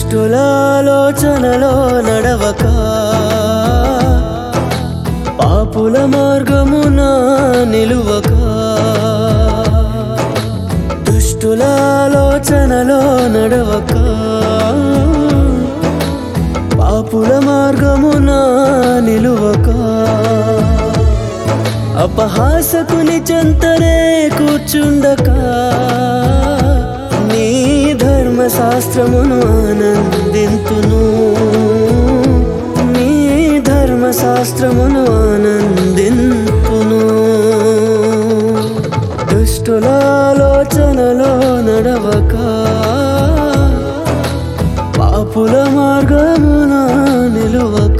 దుష్టుల ఆలోచనలో నడవక పాపుల మార్గమున నిలువక దుష్టుల ఆలోచనలో నడవక పాపుల మార్గమున నిలువక అపహాసకుని చెంతనే కూర్చుండక నీ ధర్మశాస్త్రమును ఆనందింతును నీ ధర్మశాస్త్రమును ఆనందింతును దుష్టుల ఆలోచనలో నడవక పాపుల మార్గమున నిలువక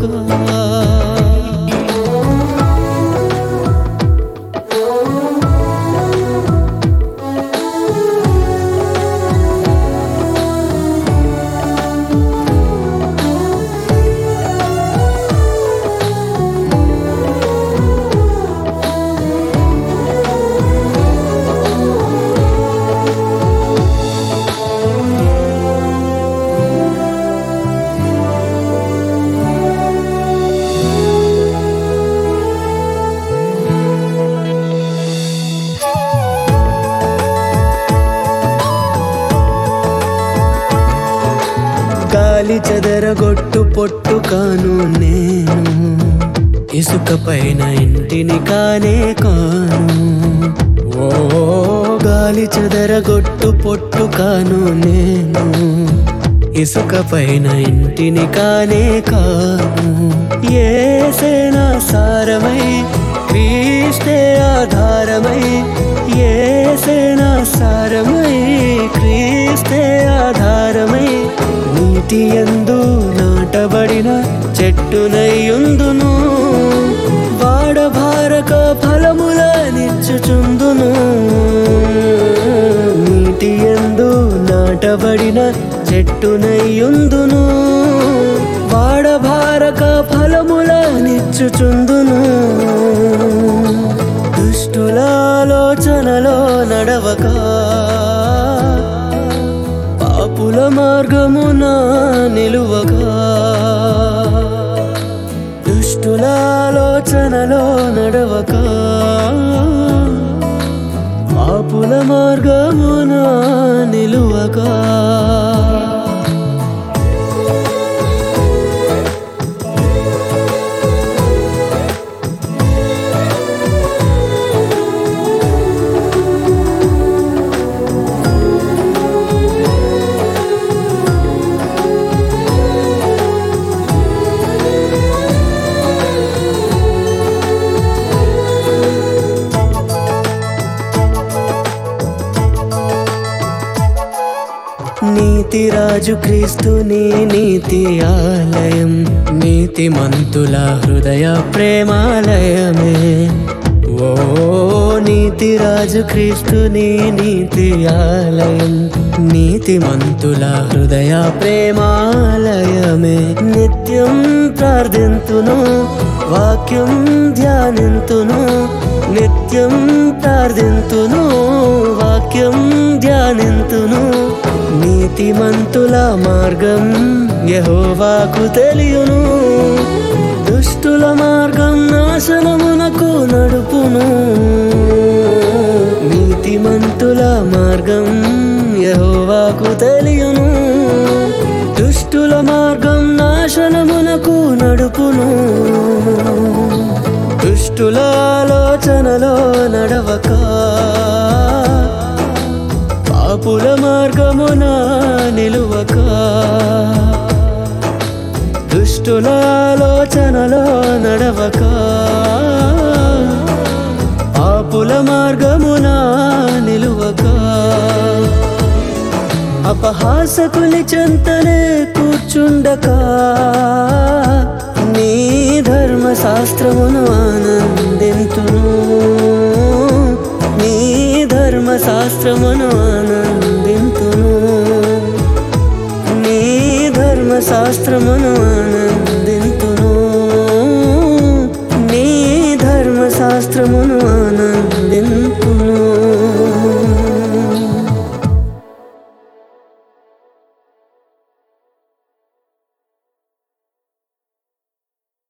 గాలి చెదరగొట్టు పొట్టు కాను నేను ఇసుక పైన ఇంటిని కానే కాను ఓ గాలి చెదరగొట్టు పొట్టు కాను నేను ఇసుక పైన ఇంటిని కానే కాను ఏసేనా సారమై క్రీస్తే ఆధారమై ఏసేనా సారమై క్రీస్తే ఆధారమై నీటి ఎందు నాటబడిన చెట్టునయ్యుందును వాడభారక ఫలముల నిచ్చుచుందును నీటి ఎందు నాటబడిన చెట్టునయ్యుందును వాడభారక ఫలముల నిచ్చుచుందును దుష్టుల ఆలోచనలో నడవక పాపుల మార్గమున నిలువగా దుష్టుల ఆలోచనలో నడవక పాపుల మార్గమున నిలువగా నీతి రాజు క్రీస్తుని నీతి ఆలయం నీతి మంతుల హృదయ ప్రేమాలయమే ఓ నీతి రాజు క్రీస్తుని నీతి ఆలయం నీతి మంతుల హృదయ ప్రేమాలయమే నిత్యం ప్రార్థింతును వాక్యం ధ్యానింతును నిత్యం ప్రార్థింతును వాక్యం ధ్యానింతును నీతిమంతుల మార్గం యహోవాకు తెలియను దుష్టుల మార్గం నాశనమునకు నడుపును నీతిమంతుల మార్గం యహోవాకు తెలియను దుష్టుల మార్గం నాశనమునకు నడుపును దుష్టుల ఆలోచనలో నడవక పాపుల మార్గమున నిలువక దుష్టుల ఆలోచనలో నడవక పాపుల మార్గమున నిలువక అపహాసకుని చెంతనే కూర్చుండక నీ ధర్మశాస్త్రమును ఆనందింతును నీ ధర్మశాస్త్రమును ఆనందింతును నీ ధర్మశాస్త్రమును